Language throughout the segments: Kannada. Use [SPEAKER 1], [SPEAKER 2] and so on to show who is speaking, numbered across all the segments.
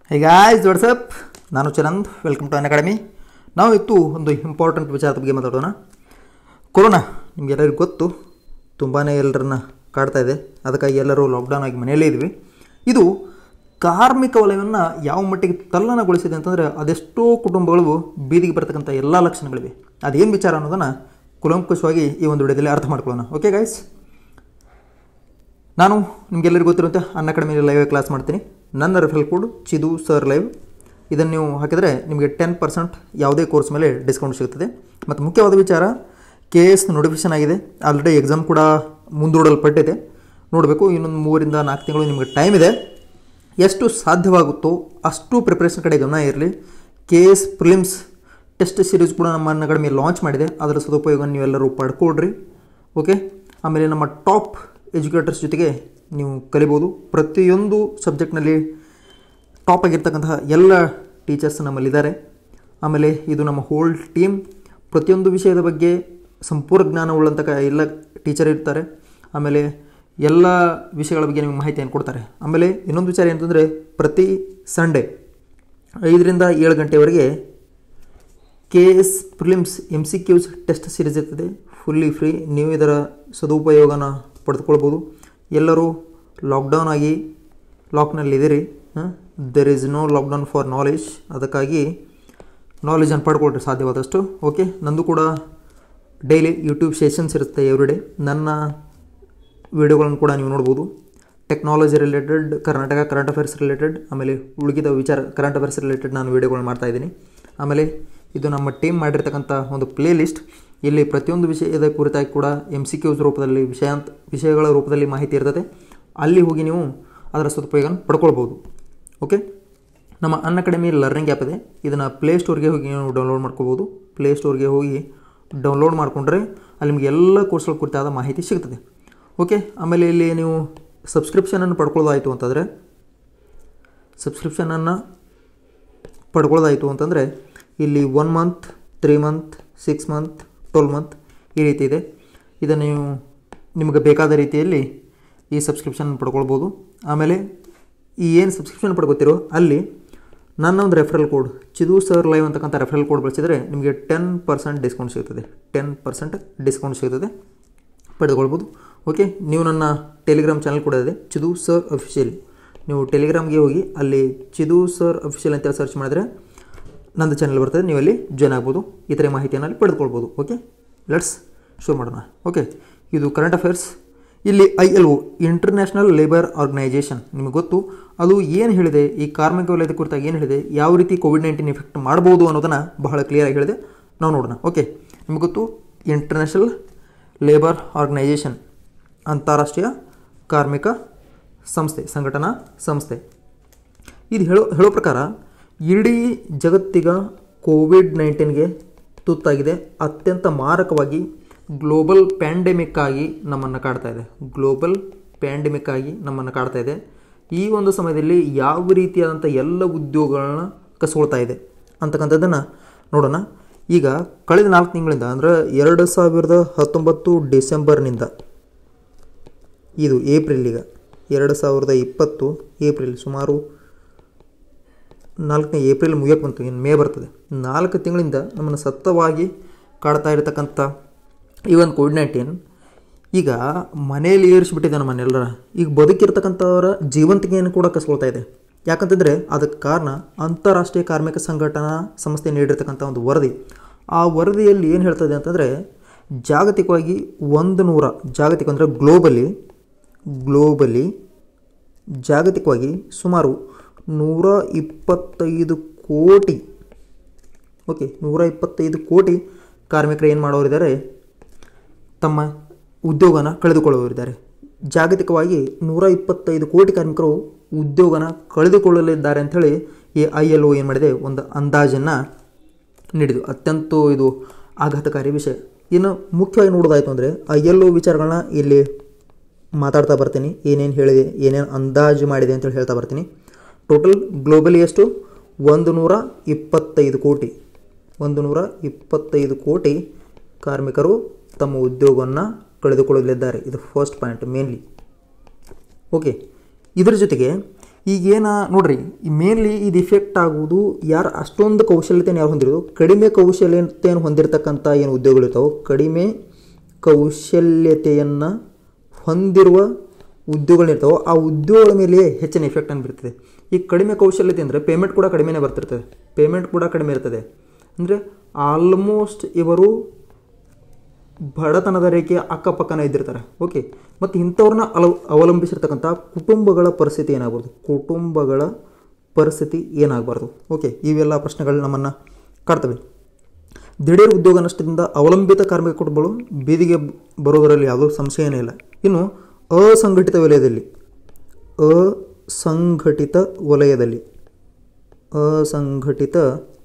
[SPEAKER 1] ಹೇ ಗಾಯ್ಸ್ ವಾಟ್ಸಪ್ ನಾನು ಚರಂದ್ ವೆಲ್ಕಮ್ ಟು ಅನ್ ಅಕಾಡೆಮಿ ನಾವು ಇವತ್ತು ಒಂದು ಇಂಪಾರ್ಟೆಂಟ್ ವಿಚಾರದ ಬಗ್ಗೆ ಮಾತಾಡೋಣ ಕೊರೋನಾ ನಿಮಗೆಲ್ಲರಿಗೂ ಗೊತ್ತು ತುಂಬಾ ಎಲ್ಲರನ್ನ ಕಾಡ್ತಾ ಇದೆ ಅದಕ್ಕಾಗಿ ಎಲ್ಲರೂ ಲಾಕ್ಡೌನ್ ಆಗಿ ಮನೆಯಲ್ಲೇ ಇದ್ವಿ ಇದು ಕಾರ್ಮಿಕ ವಲಯವನ್ನು ಯಾವ ಮಟ್ಟಿಗೆ ತಲ್ಲಣಗೊಳಿಸಿದೆ ಅಂತಂದರೆ ಅದೆಷ್ಟೋ ಕುಟುಂಬಗಳು ಬೀದಿಗೆ ಬರ್ತಕ್ಕಂಥ ಎಲ್ಲ ಲಕ್ಷಣಗಳಿವೆ ಅದೇನು ವಿಚಾರ ಅನ್ನೋದನ್ನು ಕುಲಂಕುಷವಾಗಿ ಈ ಒಂದು ವಿಡಿಯೋದಲ್ಲಿ ಅರ್ಥ ಮಾಡ್ಕೊಳ್ಳೋಣ ಓಕೆ ಗಾಯ್ಸ್ ನಾನು ನಿಮಗೆಲ್ಲರಿಗೂ ಗೊತ್ತಿರುವಂತೆ ಅನ್ನ ಕಡಿಮೆ ಲೈವ್ ಕ್ಲಾಸ್ ಮಾಡ್ತೀನಿ ನನ್ನ referral code Chidu sir live ಇದನ್ನು ನೀವು ಹಾಕಿದರೆ ನಿಮಗೆ ಟೆನ್ ಪರ್ಸೆಂಟ್ ಯಾವುದೇ ಕೋರ್ಸ್ ಮೇಲೆ ಡಿಸ್ಕೌಂಟ್ ಸಿಗ್ತದೆ ಮತ್ತು ಮುಖ್ಯವಾದ ವಿಚಾರ ಕೆ ಎಸ್ ನೋಟಿಫಿಕೇಷನ್ ಆಗಿದೆ ಆಲ್ರೆಡಿ ಎಕ್ಸಾಮ್ ಕೂಡ ಮುಂದೂಡಲ್ಪಟ್ಟಿದೆ ನೋಡಬೇಕು ಇನ್ನೊಂದು ಮೂವರಿಂದ ನಾಲ್ಕು ತಿಂಗಳು ನಿಮಗೆ ಟೈಮ್ ಇದೆ ಎಷ್ಟು ಸಾಧ್ಯವಾಗುತ್ತೋ ಅಷ್ಟು ಪ್ರಿಪ್ರೇಷನ್ ಕಡೆ ಗಮನ ಇರಲಿ K S prelims test series ಕೂಡ ನಮ್ಮ ಅನ್ನ ಕಡಿಮೆ ಲಾಂಚ್ ಮಾಡಿದೆ ಅದರ ಸದುಪಯೋಗ ನೀವೆಲ್ಲರೂ ಪಡ್ಕೊಳ್ರಿ ಓಕೆ ಆಮೇಲೆ ನಮ್ಮ ಟಾಪ್ ಎಜುಕೇಟರ್ಸ್ ಜೊತೆಗೆ ನೀವು ಕಲಿಬೋದು ಪ್ರತಿಯೊಂದು ಸಬ್ಜೆಕ್ಟ್ನಲ್ಲಿ ಟಾಪ್ ಆಗಿರ್ತಕ್ಕಂತಹ ಎಲ್ಲ ಟೀಚರ್ಸ್ ನಮ್ಮಲ್ಲಿದ್ದಾರೆ ಆಮೇಲೆ ಇದು ನಮ್ಮ ಹೋಲ್ ಟೀಮ್ ಪ್ರತಿಯೊಂದು ವಿಷಯದ ಬಗ್ಗೆ ಸಂಪೂರ್ಣ ಜ್ಞಾನವುಳ್ಳಂಥ ಎಲ್ಲ ಟೀಚರ್ ಇರ್ತಾರೆ ಆಮೇಲೆ ಎಲ್ಲ ವಿಷಯಗಳ ಬಗ್ಗೆ ನಿಮಗೆ ಮಾಹಿತಿಯನ್ನು ಕೊಡ್ತಾರೆ ಆಮೇಲೆ ಇನ್ನೊಂದು ವಿಚಾರ ಏನಂತಂದರೆ ಪ್ರತಿ ಸಂಡೇ ಐದರಿಂದ ಏಳು ಗಂಟೆವರೆಗೆ K S prelims M C Qs test series ಇರ್ತದೆ ಫುಲ್ಲಿ ಫ್ರೀ ನೀವು ಇದರ ಸದುಪಯೋಗನ ಪಡೆದುಕೊಳ್ಬೋದು ಎಲ್ಲರೂ ಲಾಕ್ಡೌನ್ ಆಗಿ ಲಾಕ್ನಲ್ಲಿದ್ದೀರಿ there is no lockdown for knowledge ಅದಕ್ಕಾಗಿ ನಾಲೆಜನ್ನು ಪಡ್ಕೊಳ್ರಿ ಸಾಧ್ಯವಾದಷ್ಟು ಓಕೆ ನಂದು ಕೂಡ ಡೈಲಿ ಯೂಟ್ಯೂಬ್ ಸೆಷನ್ಸ್ ಇರುತ್ತೆ ಎವ್ರಿ ಡೇ ನನ್ನ ವಿಡಿಯೋಗಳನ್ನು ಕೂಡ ನೀವು ನೋಡ್ಬೋದು technology related Karnataka current affairs related ಆಮೇಲೆ ಉಳಿದ ವಿಚಾರ ಕರೆಂಟ್ ಅಫೇರ್ಸ್ ರಿಲೇಟೆಡ್ ನಾನು ವಿಡಿಯೋಗಳನ್ನ ಮಾಡ್ತಾ ಇದ್ದೀನಿ ಆಮೇಲೆ ಇದು ನಮ್ಮ ಟೀಮ್ ಮಾಡಿರ್ತಕ್ಕಂಥ ಒಂದು ಪ್ಲೇ ಲಿಸ್ಟ್ ಇಲ್ಲಿ ಪ್ರತಿಯೊಂದು ವಿಷಯದ ಕುರಿತಾಗಿ ಕೂಡ ಎಮ್ ಸಿ ಕ್ಯೂಸ್ ರೂಪದಲ್ಲಿ ವಿಷಯಾಂತ ವಿಷಯಗಳ ರೂಪದಲ್ಲಿ ಮಾಹಿತಿ ಇರ್ತದೆ ಅಲ್ಲಿ ಹೋಗಿ ನೀವು ಅದರ ಸದುಪಯೋಗ ಪಡ್ಕೊಳ್ಬೋದು ಓಕೆ ನಮ್ಮ ಅನ್ ಅಕಾಡೆಮಿ ಲರ್ನಿಂಗ್ ಆ್ಯಪ್ ಇದೆ ಇದನ್ನು ಪ್ಲೇಸ್ಟೋರ್ಗೆ ಹೋಗಿ ನೀವು ಡೌನ್ಲೋಡ್ ಮಾಡ್ಕೋಬೋದು ಪ್ಲೇಸ್ಟೋರ್ಗೆ ಹೋಗಿ ಡೌನ್ಲೋಡ್ ಮಾಡಿಕೊಂಡ್ರೆ ಅಲ್ಲಿ ನಿಮಗೆ ಎಲ್ಲ ಕೋರ್ಸ್ಗಳ ಕುರಿತಾದ ಮಾಹಿತಿ ಸಿಗ್ತದೆ ಓಕೆ ಆಮೇಲೆ ಇಲ್ಲಿ ನೀವು ಸಬ್ಸ್ಕ್ರಿಪ್ಷನನ್ನು ಪಡ್ಕೊಳ್ಳೋದಾಯಿತು ಅಂತಂದರೆ ಸಬ್ಸ್ಕ್ರಿಪ್ಷನನ್ನು ಪಡ್ಕೊಳ್ಳೋದಾಯಿತು ಅಂತಂದರೆ ಇಲ್ಲಿ one month three month six month twelve month ಈ ರೀತಿ ಇದೆ ಇದನ್ನು ನೀವು ನಿಮಗೆ ಬೇಕಾದ ರೀತಿಯಲ್ಲಿ ಈ ಸಬ್ಸ್ಕ್ರಿಪ್ಷನ್ ಪಡ್ಕೊಳ್ಬೋದು ಆಮೇಲೆ ಈ ಏನು ಸಬ್ಸ್ಕ್ರಿಪ್ಷನ್ ಪಡ್ಕೋತಿರೋ ಅಲ್ಲಿ ನನ್ನ ಒಂದು referral code Chidu sir live ಅಂತಕ್ಕಂಥ ರೆಫರಲ್ ಕೋಡ್ ಬಳಸಿದರೆ ನಿಮಗೆ ಟೆನ್ ಪರ್ಸೆಂಟ್ ಡಿಸ್ಕೌಂಟ್ ಸಿಗ್ತದೆ ಟೆನ್ ಪರ್ಸೆಂಟ್ ಡಿಸ್ಕೌಂಟ್ ಸಿಗ್ತದೆ ಪಡೆದುಕೊಳ್ಬೋದು ಓಕೆ ನೀವು ನನ್ನ ಟೆಲಿಗ್ರಾಮ್ ಚಾನಲ್ ಕೂಡ ಇದೆ ಚಿದು ಸರ್ ಅಫಿಷಿಯಲ್ ನೀವು ಟೆಲಿಗ್ರಾಮ್ಗೆ ಹೋಗಿ ಅಲ್ಲಿ ಚಿದು ಸರ್ ಅಫಿಷಿಯಲ್ ಅಂತೇಳಿ ಸರ್ಚ್ ಮಾಡಿದ್ರೆ ನಂದು ಚಾನಲ್ ಬರ್ತದೆ ನೀವು ಅಲ್ಲಿ ಜಾಯ್ನ್ ಆಗ್ಬೋದು ಈ ಥರ ಮಾಹಿತಿಯನ್ನು ಅಲ್ಲಿ ಪಡೆದುಕೊಳ್ಬೋದು ಓಕೆ ಲೆಟ್ಸ್ ಶೋ ಮಾಡೋಣ ಓಕೆ ಇದು ಕರೆಂಟ್ ಅಫೇರ್ಸ್ ಇಲ್ಲಿ I L O international labour organisation ನಿಮಗೆ ಗೊತ್ತು ಅದು ಏನು ಹೇಳಿದೆ ಈ ಕಾರ್ಮಿಕ ವಲಯದ ಕುರಿತಾಗಿ ಏನು ಹೇಳಿದೆ ಯಾವ ರೀತಿ ಕೋವಿಡ್ ನೈನ್ಟೀನ್ ಎಫೆಕ್ಟ್ ಮಾಡ್ಬೋದು ಅನ್ನೋದನ್ನು ಬಹಳ ಕ್ಲಿಯರಾಗಿ ಹೇಳಿದೆ ನಾವು ನೋಡೋಣ ಓಕೆ ನಿಮಗೆ ಗೊತ್ತು ಇಂಟರ್ನ್ಯಾಷನಲ್ ಲೇಬರ್ ಆರ್ಗನೈಜೇಷನ್ ಅಂತಾರಾಷ್ಟ್ರೀಯ ಕಾರ್ಮಿಕ ಸಂಸ್ಥೆ ಸಂಘಟನಾ ಸಂಸ್ಥೆ ಇದು ಹೇಳೋ ಹೇಳೋ ಪ್ರಕಾರ ಇಡೀ ಜಗತ್ತಿಗ ಕೋವಿಡ್ ನೈನ್ಟೀನ್ಗೆ ತುತ್ತಾಗಿದೆ ಅತ್ಯಂತ ಮಾರಕವಾಗಿ ಗ್ಲೋಬಲ್ ಪ್ಯಾಂಡೆಮಿಕ್ ಆಗಿ ನಮ್ಮನ್ನು ಕಾಡ್ತಾ ಇದೆ ಗ್ಲೋಬಲ್ ಪ್ಯಾಂಡೆಮಿಕ್ ಆಗಿ ನಮ್ಮನ್ನು ಕಾಡ್ತಾ ಇದೆ ಈ ಒಂದು ಸಮಯದಲ್ಲಿ ಯಾವ ರೀತಿಯಾದಂಥ ಎಲ್ಲ ಉದ್ಯೋಗಗಳನ್ನ ಕಸ್ಕೊಳ್ತಾ ಇದೆ ಅಂತಕ್ಕಂಥದ್ದನ್ನು ನೋಡೋಣ ಈಗ ಕಳೆದ ನಾಲ್ಕು ತಿಂಗಳಿಂದ ಅಂದರೆ ಎರಡು ಸಾವಿರದ ಹತ್ತೊಂಬತ್ತು ಡಿಸೆಂಬರ್ನಿಂದ ಇದು ಏಪ್ರಿಲ್ ಈಗ ಎರಡು ಸಾವಿರದ ಇಪ್ಪತ್ತು ಏಪ್ರಿಲ್ ಸುಮಾರು ನಾಲ್ಕನೇ ಏಪ್ರಿಲ್ ಮುಗಿಯೋಕ್ಕೆ ಬಂತು ಇನ್ನು ಮೇ ಬರ್ತದೆ ನಾಲ್ಕು ತಿಂಗಳಿಂದ ನಮ್ಮನ್ನು ಸತ್ತವಾಗಿ ಕಾಡ್ತಾ ಇರತಕ್ಕಂಥ ಈ ಒಂದು ಕೋವಿಡ್ ನೈನ್ಟೀನ್ ಈಗ ಮನೆಯಲ್ಲಿ ಏರಿಸಿಬಿಟ್ಟಿದೆ ನಮ್ಮನ್ನೆಲ್ಲರ ಈಗ ಬದುಕಿರ್ತಕ್ಕಂಥವರ ಜೀವಂತಿಕೆಯನ್ನು ಕೂಡ ಕಸ್ಕೊಳ್ತಾ ಇದೆ ಯಾಕಂತಂದರೆ ಅದಕ್ಕೆ ಕಾರಣ ಅಂತಾರಾಷ್ಟ್ರೀಯ ಕಾರ್ಮಿಕ ಸಂಘಟನಾ ಸಂಸ್ಥೆ ನೀಡಿರ್ತಕ್ಕಂಥ ಒಂದು ವರದಿ ಆ ವರದಿಯಲ್ಲಿ ಏನು ಹೇಳ್ತದೆ ಅಂತಂದರೆ ಜಾಗತಿಕವಾಗಿ ಒಂದು ನೂರ ಜಾಗತಿಕ ಅಂದರೆ ಗ್ಲೋಬಲಿ ಗ್ಲೋಬಲಿ ಜಾಗತಿಕವಾಗಿ ಸುಮಾರು ನೂರ ಇಪ್ಪತ್ತೈದು ಕೋಟಿ ಓಕೆ ನೂರ ಇಪ್ಪತ್ತೈದು ಕೋಟಿ ಕಾರ್ಮಿಕರು ಏನು ಮಾಡೋರಿದ್ದಾರೆ ತಮ್ಮ ಉದ್ಯೋಗನ ಕಳೆದುಕೊಳ್ಳುವರಿದ್ದಾರೆ ಜಾಗತಿಕವಾಗಿ ನೂರ ಇಪ್ಪತ್ತೈದು ಕೋಟಿ ಕಾರ್ಮಿಕರು ಉದ್ಯೋಗನ ಕಳೆದುಕೊಳ್ಳಲಿದ್ದಾರೆ ಅಂಥೇಳಿ ಈ ಐ ಎಲ್ ಒ ಏನು ಮಾಡಿದೆ ಒಂದು ಅಂದಾಜನ್ನು ನೀಡಿದು ಅತ್ಯಂತ ಇದು ಆಘಾತಕಾರಿ ವಿಷಯ ಇನ್ನು ಮುಖ್ಯವಾಗಿ ನೋಡೋದಾಯಿತು ಅಂದರೆ ಐ ಎಲ್ ಒ ವಿಚಾರಗಳನ್ನ ಇಲ್ಲಿ ಮಾತಾಡ್ತಾ ಬರ್ತೀನಿ ಏನೇನು ಹೇಳಿದೆ ಏನೇನು ಅಂದಾಜು ಮಾಡಿದೆ ಅಂತೇಳಿ ಹೇಳ್ತಾ ಬರ್ತೀನಿ ಟೋಟಲ್ ಗ್ಲೋಬಲಿ ಎಷ್ಟು ಒಂದು ನೂರ ಇಪ್ಪತ್ತೈದು ಕೋಟಿ ಒಂದು ನೂರ ಇಪ್ಪತ್ತೈದು ಕೋಟಿ ಕಾರ್ಮಿಕರು ತಮ್ಮ ಉದ್ಯೋಗವನ್ನು ಕಳೆದುಕೊಳ್ಳಲಿದ್ದಾರೆ ಇದು ಫಸ್ಟ್ ಪಾಯಿಂಟ್ ಮೇನ್ಲಿ ಓಕೆ ಇದರ ಜೊತೆಗೆ ಈಗೇನ ನೋಡ್ರಿ ಮೇನ್ಲಿ ಇದು ಇಫೆಕ್ಟ್ ಆಗುವುದು ಯಾರು ಅಷ್ಟೊಂದು ಕೌಶಲ್ಯತೆಯನ್ನು ಯಾರು ಹೊಂದಿರೋದು ಕಡಿಮೆ ಕೌಶಲ್ಯತೆಯನ್ನು ಹೊಂದಿರತಕ್ಕಂಥ ಏನು ಉದ್ಯೋಗಗಳಿರ್ತಾವೆ ಕಡಿಮೆ ಕೌಶಲ್ಯತೆಯನ್ನು ಹೊಂದಿರುವ ಉದ್ಯೋಗಗಳಿರ್ತಾವೆ ಆ ಉದ್ಯೋಗಗಳ ಮೇಲೆ ಹೆಚ್ಚಿನ ಎಫೆಕ್ಟನ್ನು ಬೀರ್ತದೆ ಈ ಕಡಿಮೆ ಕೌಶಲ್ಯತೆ ಅಂದರೆ ಪೇಮೆಂಟ್ ಕೂಡ ಕಡಿಮೆನೇ ಬರ್ತಿರ್ತದೆ ಪೇಮೆಂಟ್ ಕೂಡ ಕಡಿಮೆ ಇರ್ತದೆ ಅಂದರೆ ಆಲ್ಮೋಸ್ಟ್ ಇವರು ಬಡತನದ ರೇಖೆಯ ಅಕ್ಕಪಕ್ಕನ ಇದ್ದಿರ್ತಾರೆ ಓಕೆ ಮತ್ತು ಇಂಥವ್ರನ್ನ ಅಲ ಅವಲಂಬಿಸಿರ್ತಕ್ಕಂಥ ಕುಟುಂಬಗಳ ಪರಿಸ್ಥಿತಿ ಏನಾಗಬಾರ್ದು ಕುಟುಂಬಗಳ ಪರಿಸ್ಥಿತಿ ಏನಾಗಬಾರ್ದು ಓಕೆ ಇವೆಲ್ಲ ಪ್ರಶ್ನೆಗಳು ನಮ್ಮನ್ನು ಕಾಡ್ತವೆ ದಿಢೀರ್ ಉದ್ಯೋಗ ನಷ್ಟದಿಂದ ಅವಲಂಬಿತ ಕಾರ್ಮಿಕ ಕುಟುಂಬಗಳು ಬೀದಿಗೆ ಬರೋದರಲ್ಲಿ ಯಾವುದೋ ಸಂಶಯನೇ ಇಲ್ಲ ಇನ್ನು ಅಸಂಘಟಿತ ವಲಯದಲ್ಲಿ ಅಸಂಘಟಿತ ವಲಯದಲ್ಲಿ ಅಸಂಘಟಿತ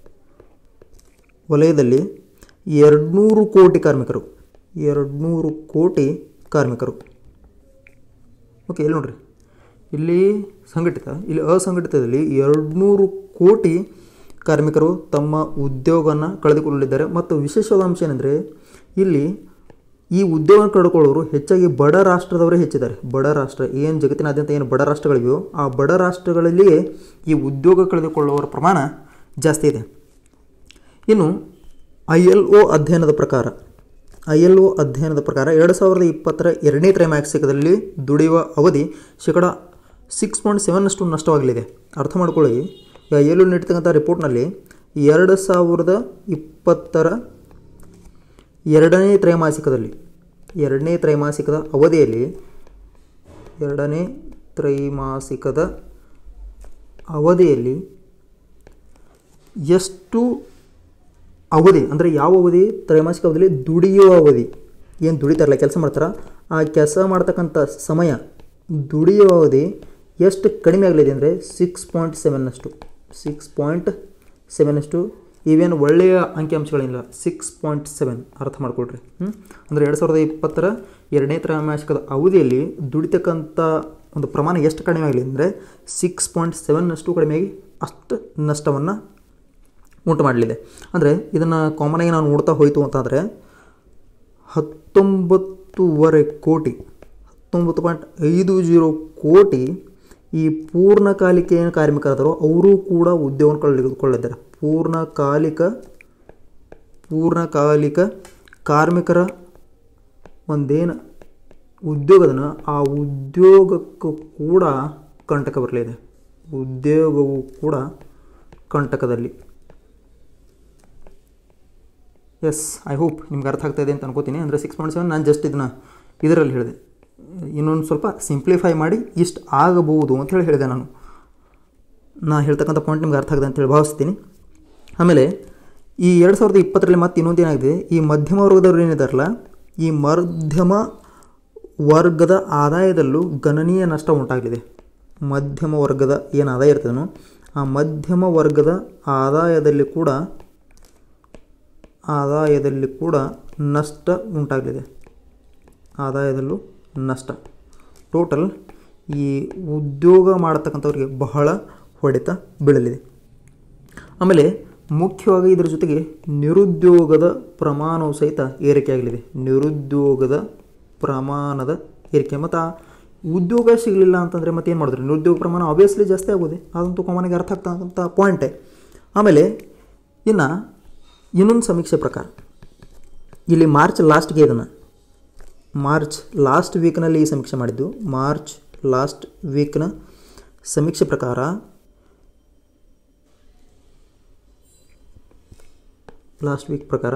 [SPEAKER 1] ವಲಯದಲ್ಲಿ ಎರಡುನೂರು ಕೋಟಿ ಕಾರ್ಮಿಕರು ಎರಡುನೂರು ಕೋಟಿ ಕಾರ್ಮಿಕರು ಓಕೆ ಇಲ್ಲಿ ನೋಡ್ರಿ ಇಲ್ಲಿ ಸಂಘಟಿತ ಇಲ್ಲಿ ಅಸಂಘಟಿತದಲ್ಲಿ ಎರಡುನೂರು ಕೋಟಿ ಕಾರ್ಮಿಕರು ತಮ್ಮ ಉದ್ಯೋಗನ ಕಳೆದುಕೊಳ್ಳಲಿದ್ದಾರೆ ಮತ್ತು ವಿಶೇಷವಾದ ಅಂಶ ಏನಂದರೆ ಇಲ್ಲಿ ಈ ಉದ್ಯೋಗ ಕಳೆದುಕೊಳ್ಳೋರು ಹೆಚ್ಚಾಗಿ ಬಡ ರಾಷ್ಟ್ರದವರೇ ಹೆಚ್ಚಿದ್ದಾರೆ ಬಡ ರಾಷ್ಟ್ರ ಏನು ಜಗತ್ತಿನಾದ್ಯಂತ ಏನು ಬಡ ರಾಷ್ಟ್ರಗಳಿವೆಯೋ ಆ ಬಡ ರಾಷ್ಟ್ರಗಳಲ್ಲಿಯೇ ಈ ಉದ್ಯೋಗ ಕಳೆದುಕೊಳ್ಳುವವರ ಪ್ರಮಾಣ ಜಾಸ್ತಿ ಇದೆ ಇನ್ನು ಐ ಎಲ್ ಒ ಅಧ್ಯಯನದ ಪ್ರಕಾರ ಐ ಎಲ್ ಒ ಅಧ್ಯಯನದ ಪ್ರಕಾರ ಎರಡು ಸಾವಿರದ ಇಪ್ಪತ್ತರ ಎರಡನೇ ತ್ರೈಮಾಸಿಕದಲ್ಲಿ ದುಡಿಯುವ ಅವಧಿ ಶೇಕಡ ಸಿಕ್ಸ್ ಪಾಯಿಂಟ್ ಸೆವೆನ್ನಷ್ಟು ನಷ್ಟವಾಗಲಿದೆ ಅರ್ಥ ಮಾಡ್ಕೊಳ್ಳಿ ಐ ಎಲ್ ಒ ನೀಡ್ತಕ್ಕಂಥ ರಿಪೋರ್ಟ್ನಲ್ಲಿ ಎರಡು ಸಾವಿರದ ಇಪ್ಪತ್ತರ ಎರಡನೇ ತ್ರೈಮಾಸಿಕದಲ್ಲಿ ಎರಡನೇ ತ್ರೈಮಾಸಿಕದ ಅವಧಿಯಲ್ಲಿ ಎರಡನೇ ತ್ರೈಮಾಸಿಕದ ಅವಧಿಯಲ್ಲಿ ಎಷ್ಟು ಅವಧಿ ಅಂದರೆ ಯಾವ ಅವಧಿ ತ್ರೈಮಾಸಿಕ ಅವಧಿಯಲ್ಲಿ ದುಡಿಯುವ ಅವಧಿ ಏನು ದುಡಿತಾರಲ್ಲ ಕೆಲಸ ಮಾಡ್ತಾರ ಆ ಕೆಲಸ ಮಾಡ್ತಕ್ಕಂಥ ಸಮಯ ದುಡಿಯುವ ಅವಧಿ ಎಷ್ಟು ಕಡಿಮೆ ಆಗಲಿದೆ ಅಂದರೆ ಸಿಕ್ಸ್ ಪಾಯಿಂಟ್ ಸೆವೆನ್ನಷ್ಟು ಸಿಕ್ಸ್ ಪಾಯಿಂಟ್ ಸೆವೆನಷ್ಟು ಇವೇನು ಒಳ್ಳೆಯ ಅಂಕಿಅಂಶಗಳಿಲ್ಲ ಸಿಕ್ಸ್ ಪಾಯಿಂಟ್ ಸೆವೆನ್ ಅರ್ಥ ಮಾಡ್ಕೊಳ್ರಿ ಹ್ಞೂ ಅಂದರೆ ಎರಡು ಸಾವಿರದ ಇಪ್ಪತ್ತರ ಎರಡನೇ ತ್ರೈಮಾಸಿಕದ ಅವಧಿಯಲ್ಲಿ ದುಡಿತಕ್ಕಂಥ ಒಂದು ಪ್ರಮಾಣ ಎಷ್ಟು ಕಡಿಮೆ ಆಗಲಿ ಅಂದರೆ ಸಿಕ್ಸ್ ಪಾಯಿಂಟ್ ಸೆವೆನ್ನಷ್ಟು ಕಡಿಮೆಯಾಗಿ ಅಷ್ಟು ನಷ್ಟವನ್ನು ಉಂಟು ಮಾಡಲಿದೆ ಅಂದರೆ ಇದನ್ನು ಕಾಮನಾಗಿ ನಾವು ನೋಡ್ತಾ ಹೋಯಿತು ಅಂತಂದರೆ ಹತ್ತೊಂಬತ್ತೂವರೆ ಕೋಟಿ ಹತ್ತೊಂಬತ್ತು ಪಾಯಿಂಟ್ ಐದು ಜೀರೋ ಕೋಟಿ ಈ ಪೂರ್ಣಕಾಲಿಕ ಏನು ಕಾರ್ಮಿಕರಾದರೋ ಅವರು ಕೂಡ ಉದ್ಯೋಗವನ್ನು ಕಳೆದುಕೊಳ್ಳಿದ್ದಾರೆ ಪೂರ್ಣಕಾಲಿಕ ಪೂರ್ಣಕಾಲಿಕ ಕಾರ್ಮಿಕರ ಒಂದೇನು ಉದ್ಯೋಗದನ್ನು ಆ ಉದ್ಯೋಗಕ್ಕೂ ಕೂಡ ಕಂಟಕ ಬರಲಿದೆ ಉದ್ಯೋಗವು ಕೂಡ ಕಂಟಕದಲ್ಲಿ ಎಸ್ ಐ ಹೋಪ್ ನಿಮ್ಗೆ ಅರ್ಥ ಆಗ್ತಾ ಇದೆ ಅಂತ ಅನ್ಕೋತೀನಿ ಅಂದರೆ ಸಿಕ್ಸ್ ಪಾಯಿಂಟ್ ಸೆವೆನ್ ನಾನು ಜಸ್ಟ್ ಇದನ್ನು ಇದರಲ್ಲಿ ಹೇಳಿದೆ ಇನ್ನೊಂದು ಸ್ವಲ್ಪ ಸಿಂಪ್ಲಿಫೈ ಮಾಡಿ ಇಷ್ಟು ಆಗಬಹುದು ಅಂತ ಹೇಳಿ ಹೇಳಿದೆ ನಾನು ನಾ ಹೇಳ್ತಕ್ಕಂಥ ಪಾಯಿಂಟ್ ನಿಮ್ಗೆ ಅರ್ಥ ಆಗಿದೆ ಅಂತೇಳಿ ಭಾವಿಸ್ತೀನಿ ಆಮೇಲೆ ಈ ಎರಡು ಸಾವಿರದ ಇಪ್ಪತ್ತರಲ್ಲಿ ಮತ್ತೆ ಇನ್ನೊಂದು ಏನಾಗಿದೆ ಈ ಮಧ್ಯಮ ವರ್ಗದವ್ರು ಏನಿದಾರಲ್ಲ ಈ ಮಧ್ಯಮ ವರ್ಗದ ಆದಾಯದಲ್ಲೂ ಗಣನೀಯ ನಷ್ಟ ಉಂಟಾಗಲಿದೆ ಮಧ್ಯಮ ವರ್ಗದ ಏನು ಆದಾಯ ಇರ್ತದನೋ ಆ ಮಧ್ಯಮ ವರ್ಗದ ಆದಾಯದಲ್ಲಿ ಕೂಡ ಆದಾಯದಲ್ಲಿ ಕೂಡ ನಷ್ಟ ಉಂಟಾಗಲಿದೆ ಆದಾಯದಲ್ಲೂ ನಷ್ಟ ಟೋಟಲ್ ಈ ಉದ್ಯೋಗ ಮಾಡತಕ್ಕಂಥವ್ರಿಗೆ ಬಹಳ ಹೊಡೆತ ಬೀಳಲಿದೆ ಆಮೇಲೆ ಮುಖ್ಯವಾಗಿ ಇದರ ಜೊತೆಗೆ ನಿರುದ್ಯೋಗದ ಪ್ರಮಾಣವು ಸಹಿತ ಏರಿಕೆಯಾಗಲಿದೆ ನಿರುದ್ಯೋಗದ ಪ್ರಮಾಣದ ಏರಿಕೆ ಮತ್ತು ಆ ಉದ್ಯೋಗ ಸಿಗಲಿಲ್ಲ ಅಂತಂದರೆ ಮತ್ತೆ ಏನು ಮಾಡಿದ್ರು ನಿರುದ್ಯೋಗ ಪ್ರಮಾಣ ಆಬ್ವಿಯಸ್ಲಿ ಜಾಸ್ತಿ ಆಗೋದೆ ಅದಂತೂ ಕಾಮನಿಗೆ ಅರ್ಥ ಆಗ್ತಕ್ಕಂಥ ಪಾಯಿಂಟೇ ಆಮೇಲೆ ಇನ್ನು ಇನ್ನೊಂದು ಸಮೀಕ್ಷೆ ಪ್ರಕಾರ ಇಲ್ಲಿ ಮಾರ್ಚ್ ಲಾಸ್ಟ್ಗೆ ಇದನ್ನು ಮಾರ್ಚ್ ಲಾಸ್ಟ್ ವೀಕ್ನಲ್ಲಿ ಈ ಸಮೀಕ್ಷೆ ಮಾಡಿದ್ದು ಮಾರ್ಚ್ ಲಾಸ್ಟ್ ವೀಕ್ನ ಸಮೀಕ್ಷೆ ಪ್ರಕಾರ ಲಾಸ್ಟ್ ವೀಕ್ ಪ್ರಕಾರ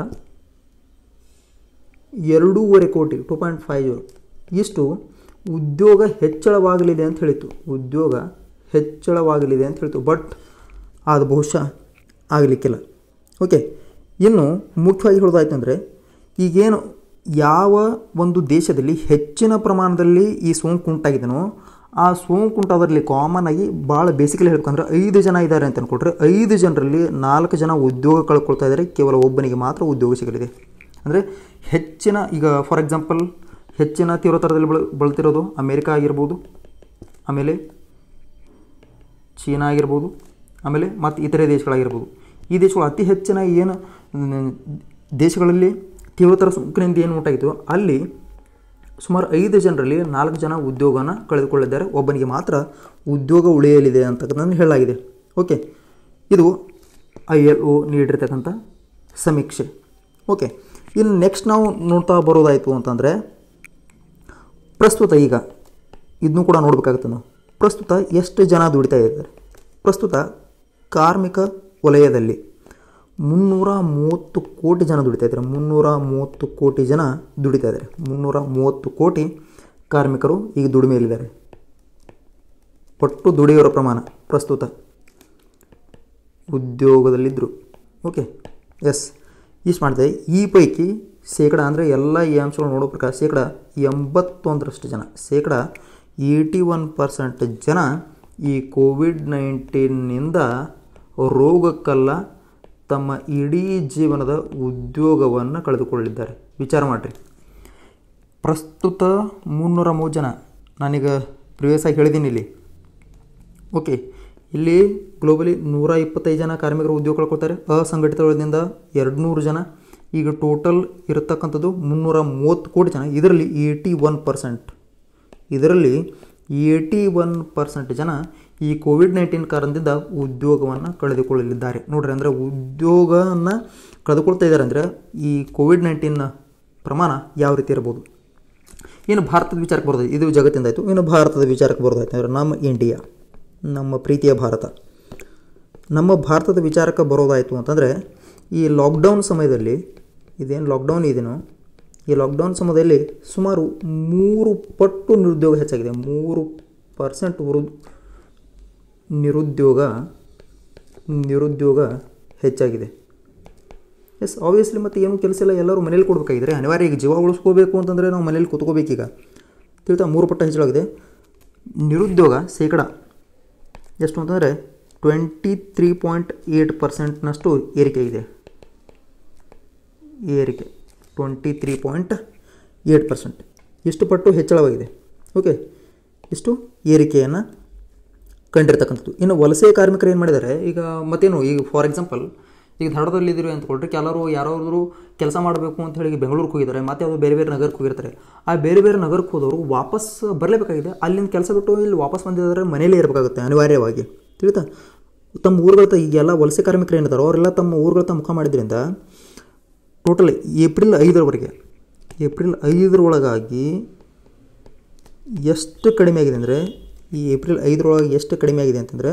[SPEAKER 1] ಎರಡೂವರೆ ಕೋಟಿ ಟು ಪಾಯಿಂಟ್ ಫೈವ್ ಜೀರೋ ಇಷ್ಟು ಉದ್ಯೋಗ ಹೆಚ್ಚಳವಾಗಲಿದೆ ಅಂತ ಹೇಳಿತು ಉದ್ಯೋಗ ಹೆಚ್ಚಳವಾಗಲಿದೆ ಅಂತ ಹೇಳಿತು ಬಟ್ ಅದು ಬಹುಶಃ ಆಗಲಿಕ್ಕಿಲ್ಲ ಓಕೆ ಇನ್ನು ಮುಖ್ಯವಾಗಿ ಹೇಳೋದಾಯ್ತು ಅಂದರೆ ಈಗೇನು ಯಾವ ಒಂದು ದೇಶದಲ್ಲಿ ಹೆಚ್ಚಿನ ಪ್ರಮಾಣದಲ್ಲಿ ಈ ಸೋಂಕು ಉಂಟಾಗಿದೆನೋ ಆ ಸೋಂಕು ಉಂಟಾದ್ರಲ್ಲಿ ಕಾಮನ್ ಆಗಿ ಭಾಳ ಬೇಸಿಕಲಿ ಹೇಳ್ಬೇಕಂದ್ರೆ ಐದು ಜನ ಇದ್ದಾರೆ ಅಂತ ಅಂದ್ಕೊಟ್ರೆ ಐದು ಜನರಲ್ಲಿ ನಾಲ್ಕು ಜನ ಉದ್ಯೋಗ ಕಳ್ಕೊಳ್ತಾ ಇದ್ದಾರೆ ಕೇವಲ ಒಬ್ಬನಿಗೆ ಮಾತ್ರ ಉದ್ಯೋಗ ಸಿಗಲಿದೆ ಅಂದರೆ ಹೆಚ್ಚಿನ ಈಗ ಫಾರ್ ಎಕ್ಸಾಂಪಲ್ ಹೆಚ್ಚಿನ ತೀವ್ರತರದಲ್ಲಿ ಬಳ ಬಳಲ್ತಿರೋದು ಅಮೇರಿಕಾ ಆಗಿರ್ಬೋದು ಆಮೇಲೆ ಚೀನಾ ಆಗಿರ್ಬೋದು ಆಮೇಲೆ ಮತ್ತು ಇತರೆ ದೇಶಗಳಾಗಿರ್ಬೋದು ಈ ದೇಶಗಳು ಅತಿ ಹೆಚ್ಚಿನ ಏನು ಮ್, ದೇಶಗಳಲ್ಲಿ ತೀವ್ರತರ ಸೋಂಕಿನಿಂದ ಏನು ಉಂಟಾಗಿತ್ತು ಅಲ್ಲಿ ಸುಮಾರು ಐದು ಜನರಲ್ಲಿ ನಾಲ್ಕು ಜನ ಉದ್ಯೋಗನ ಕಳೆದುಕೊಳ್ಳಿದ್ದಾರೆ ಒಬ್ಬನಿಗೆ ಮಾತ್ರ ಉದ್ಯೋಗ ಉಳಿಯಲಿದೆ ಅಂತಕ್ಕಂಥದ್ದು ಹೇಳಲಾಗಿದೆ ಓಕೆ ಇದು ಐ ಎಲ್ ಒ ನೀಡಿರ್ತಕ್ಕಂಥ ಸಮೀಕ್ಷೆ ಓಕೆ ಇನ್ನು ನೆಕ್ಸ್ಟ್ ನಾವು ನೋಡ್ತಾ ಬರೋದಾಯಿತು ಅಂತಂದರೆ ಪ್ರಸ್ತುತ ಈಗ ಇದನ್ನು ಕೂಡ ನೋಡಬೇಕಾಗುತ್ತೆ ನಾವು ಪ್ರಸ್ತುತ ಎಷ್ಟು ಜನ ದುಡಿತಾ ಇದ್ದಾರೆ ಪ್ರಸ್ತುತ ಕಾರ್ಮಿಕ ವಲಯದಲ್ಲಿ ಮುನ್ನೂರ ಮೂವತ್ತು ಕೋಟಿ ಜನ ದುಡಿತಾ ಇದ್ದಾರೆ ಮುನ್ನೂರ ಮೂವತ್ತು ಕೋಟಿ ಜನ ದುಡಿತಾ ಇದ್ದಾರೆ ಮುನ್ನೂರ ಮೂವತ್ತು ಕೋಟಿ ಕಾರ್ಮಿಕರು ಈಗ ದುಡಿಮೆಯಲ್ಲಿದ್ದಾರೆ ಒಟ್ಟು ದುಡಿಯೋರ ಪ್ರಮಾಣ ಪ್ರಸ್ತುತ ಉದ್ಯೋಗದಲ್ಲಿದ್ದರು ಓಕೆ ಎಸ್ ಇಷ್ಟು ಮಾಡಿದೆ ಈ ಪೈಕಿ ಶೇಕಡ ಅಂದರೆ ಎಲ್ಲ ಈ ಅಂಶಗಳು ನೋಡೋ ಪ್ರಕಾರ ಶೇಕಡ ಎಂಬತ್ತೊಂದರಷ್ಟು ಜನ ಶೇಕಡ ಏಯ್ಟಿ ಒನ್ ಪರ್ಸೆಂಟ್ ಜನ ಈ ಕೋವಿಡ್ ನೈನ್ಟೀನ್ನಿಂದ ರೋಗಕ್ಕಲ್ಲ ತಮ್ಮ ಇಡೀ ಜೀವನದ ಉದ್ಯೋಗವನ್ನು ಕಳೆದುಕೊಳ್ಳಿದ್ದಾರೆ ವಿಚಾರ ಮಾಡಿರಿ ಪ್ರಸ್ತುತ ಮುನ್ನೂರ ಮೂರು ಜನ ನಾನೀಗ ಪ್ರಿವಿಯಸ್ ಆಗಿ ಹೇಳಿದ್ದೀನಿ ಇಲ್ಲಿ ಓಕೆ ಇಲ್ಲಿ ಗ್ಲೋಬಲಿ ನೂರ ಇಪ್ಪತ್ತೈದು ಜನ ಕಾರ್ಮಿಕರು ಉದ್ಯೋಗ ಕಳ್ಕೊಳ್ತಾರೆ ಅಸಂಘಟಿತ ವಲಯದಿಂದ ಎರಡು ನೂರು ಜನ ಈಗ ಟೋಟಲ್ ಇರತಕ್ಕಂಥದ್ದು ಮುನ್ನೂರ ಮೂವತ್ತು ಕೋಟಿ ಜನ ಇದರಲ್ಲಿ ಏಯ್ಟಿ ಒನ್ ಪರ್ಸೆಂಟ್ ಇದರಲ್ಲಿ ಏಯ್ಟಿ ಒನ್ ಪರ್ಸೆಂಟ್ ಜನ ಈ ಕೋವಿಡ್ ನೈನ್ಟೀನ್ ಕಾರಣದಿಂದ ಉದ್ಯೋಗವನ್ನು ಕಳೆದುಕೊಳ್ಳಲಿದ್ದಾರೆ ನೋಡ್ರಿ ಅಂದರೆ ಉದ್ಯೋಗವನ್ನು ಕಳೆದುಕೊಳ್ತಾ ಇದ್ದಾರೆ ಅಂದರೆ ಈ ಕೋವಿಡ್ ನೈನ್ಟೀನ್ನ ಪ್ರಮಾಣ ಯಾವ ರೀತಿ ಇರ್ಬೋದು ಇನ್ನು ಭಾರತದ ವಿಚಾರಕ್ಕೆ ಬರೋದು ಇದು ಜಗತ್ತಿಂದ ಆಯಿತು ಇನ್ನು ಭಾರತದ ವಿಚಾರಕ್ಕೆ ಬರೋದಾಯ್ತು ಅಂದರೆ ನಮ್ಮ ಇಂಡಿಯಾ ನಮ್ಮ ಪ್ರೀತಿಯ ಭಾರತ ನಮ್ಮ ಭಾರತದ ವಿಚಾರಕ್ಕೆ ಬರೋದಾಯಿತು ಅಂತಂದರೆ ಈ ಲಾಕ್ಡೌನ್ ಸಮಯದಲ್ಲಿ ಇದೇನು ಲಾಕ್ಡೌನ್ ಇದೇನೋ ಈ ಲಾಕ್ಡೌನ್ ಸಮಯದಲ್ಲಿ ಸುಮಾರು ಮೂರು ಪಟ್ಟು ನಿರುದ್ಯೋಗ ಹೆಚ್ಚಾಗಿದೆ ಮೂರು ಪರ್ಸೆಂಟ್ ನಿರುದ್ಯೋಗ ನಿರುದ್ಯೋಗ ಹೆಚ್ಚಾಗಿದೆ ಎಸ್ ಆಬ್ವಿಯಸ್ಲಿ ಮತ್ತು ಏನು ಕೆಲಸ ಇಲ್ಲ ಎಲ್ಲರೂ ಮನೇಲಿ ಕೊಡಬೇಕಾಗಿದ್ರೆ ಅನಿವಾರ್ಯ ಈಗ ಜೀವ ಉಳಿಸ್ಕೋಬೇಕು ಅಂತಂದರೆ ನಾವು ಮನೇಲಿ ಕೂತ್ಕೋಬೇಕೀಗ ತಿಳ್ತಾ ಮೂರು ಪಟ್ಟ ಹೆಚ್ಚಳಾಗಿದೆ ನಿರುದ್ಯೋಗ ಶೇಕಡ ಎಷ್ಟು ಅಂತಂದರೆ ಟ್ವೆಂಟಿ ತ್ರೀ ಪಾಯಿಂಟ್ ಏಯ್ಟ್ ಪರ್ಸೆಂಟ್ನಷ್ಟು ಏರಿಕೆ ಇದೆ ಏರಿಕೆ twenty three point eight percent ಇಷ್ಟು ಪಟ್ಟು ಹೆಚ್ಚಳವಾಗಿದೆ ಓಕೆ ಇಷ್ಟು ಏರಿಕೆಯನ್ನು ಕಂಡಿರ್ತಕ್ಕಂಥದ್ದು ಇನ್ನು ವಲಸೆ ಕಾರ್ಮಿಕರು ಏನು ಮಾಡಿದ್ದಾರೆ ಈಗ ಮತ್ತೇನು ಈಗ ಫಾರ್ ಎಕ್ಸಾಂಪಲ್ ಈಗ ಧಾರವಾಡದಲ್ಲಿ ಇದ್ದೀರಿ ಅಂದ್ಕೊಳ್ರಿ ಕೆಲವರು ಯಾರಾದರೂ ಕೆಲಸ ಮಾಡಬೇಕು ಅಂತ ಹೇಳಿ ಬೆಂಗಳೂರಿಗೆ ಹೋಗಿದ್ದಾರೆ ಮತ್ತೆ ಯಾವುದೋ ಬೇರೆ ಬೇರೆ ನಗರಕ್ಕೆ ಹೋಗಿರ್ತಾರೆ ಆ ಬೇರೆ ಬೇರೆ ನಗರಕ್ಕೆ ಹೋದವರು ವಾಪಸ್ ಬರಲೇಬೇಕಾಗಿದೆ ಅಲ್ಲಿಂದ ಕೆಲಸ ಬಿಟ್ಟು ಇಲ್ಲಿ ವಾಪಸ್ ಬಂದಿದ್ದಾರೆ ಮನೇಲೇ ಇರಬೇಕಾಗುತ್ತೆ ಅನಿವಾರ್ಯವಾಗಿ ತಿಳಿತಾ ತಮ್ಮ ಊರುಗಳ ತ- ಈಗೆಲ್ಲ ವಲಸೆ ಕಾರ್ಮಿಕರು ಏನಿದ್ದಾರೋ ಅವರೆಲ್ಲ ತಮ್ಮ ಊರುಗಳ ತ ಮುಖ ಮಾಡಿದ್ರಿಂದ ಟೋಟಲ್ ಏಪ್ರಿಲ್ ಐದರವರೆಗೆ ಏಪ್ರಿಲ್ ಐದರೊಳಗಾಗಿ ಎಷ್ಟು ಕಡಿಮೆ ಆಗಿದೆ ಅಂದರೆ ಈ ಏಪ್ರಿಲ್ ಐದರೊಳಗೆ ಎಷ್ಟು ಕಡಿಮೆ ಆಗಿದೆ ಅಂತಂದರೆ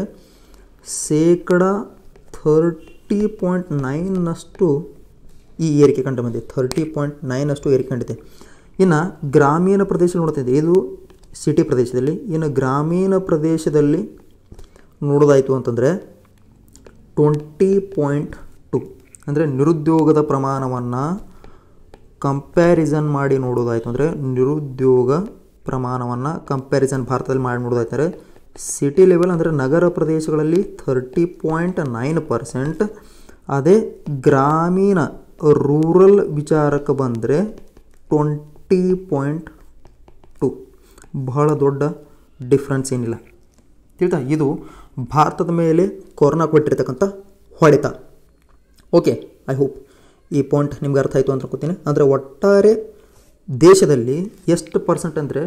[SPEAKER 1] ಶೇಕಡ ಥರ್ಟಿ ಪಾಯಿಂಟ್ ನೈನ್ನಷ್ಟು ಈ ಏರಿಕೆ ಕಂಡು ಬಂದಿದೆ ಥರ್ಟಿ ಪಾಯಿಂಟ್ ನೈನಷ್ಟು ಏರಿಕೆ ಕಂಡಿದೆ ಇನ್ನು ಗ್ರಾಮೀಣ ಪ್ರದೇಶ ನೋಡ್ತಿದ್ದೆ ಇದು ಸಿಟಿ ಪ್ರದೇಶದಲ್ಲಿ ಇನ್ನು ಗ್ರಾಮೀಣ ಪ್ರದೇಶದಲ್ಲಿ ನೋಡೋದಾಯಿತು ಅಂತಂದರೆ ಟ್ವೆಂಟಿ ಪಾಯಿಂಟ್ ಟು ಅಂದರೆ ನಿರುದ್ಯೋಗದ ಪ್ರಮಾಣವನ್ನು ಕಂಪ್ಯಾರಿಸನ್ ಮಾಡಿ ನೋಡೋದಾಯಿತು ಅಂದರೆ ನಿರುದ್ಯೋಗ ಪ್ರಮಾಣವನ್ನು ಕಂಪ್ಯಾರಿಸನ್ ಭಾರತದಲ್ಲಿ ಮಾಡಿ ನೋಡೋದಾಯ್ತು ಅಂದರೆ ಸಿಟಿ ಲೆವೆಲ್ ಅಂದರೆ ನಗರ ಪ್ರದೇಶಗಳಲ್ಲಿ ಥರ್ಟಿ ಪಾಯಿಂಟ್ ನೈನ್ ಪರ್ಸೆಂಟ್ ಅದೇ ಗ್ರಾಮೀಣ ರೂರಲ್ ವಿಚಾರಕ್ಕೆ ಬಂದರೆ ಟ್ವೆಂಟಿ ಪಾಯಿಂಟ್ ಟು ಬಹಳ ದೊಡ್ಡ ಡಿಫ್ರೆನ್ಸ್ ಏನಿಲ್ಲ ತಿಳಿತಾ ಇದು ಭಾರತದ ಮೇಲೆ ಕೊರೋನಾ ಕೊಟ್ಟಿರ್ತಕ್ಕಂಥ ಹೊಡೆತ ಓಕೆ ಐ ಹೋಪ್ ಈ ಪಾಯಿಂಟ್ ನಿಮ್ಗೆ ಅರ್ಥ ಆಯಿತು ಅಂತ ಅನ್ಕೋತೀನಿ ಅಂದರೆ ಒಟ್ಟಾರೆ ದೇಶದಲ್ಲಿ ಎಷ್ಟು ಪರ್ಸೆಂಟ್ ಅಂದರೆ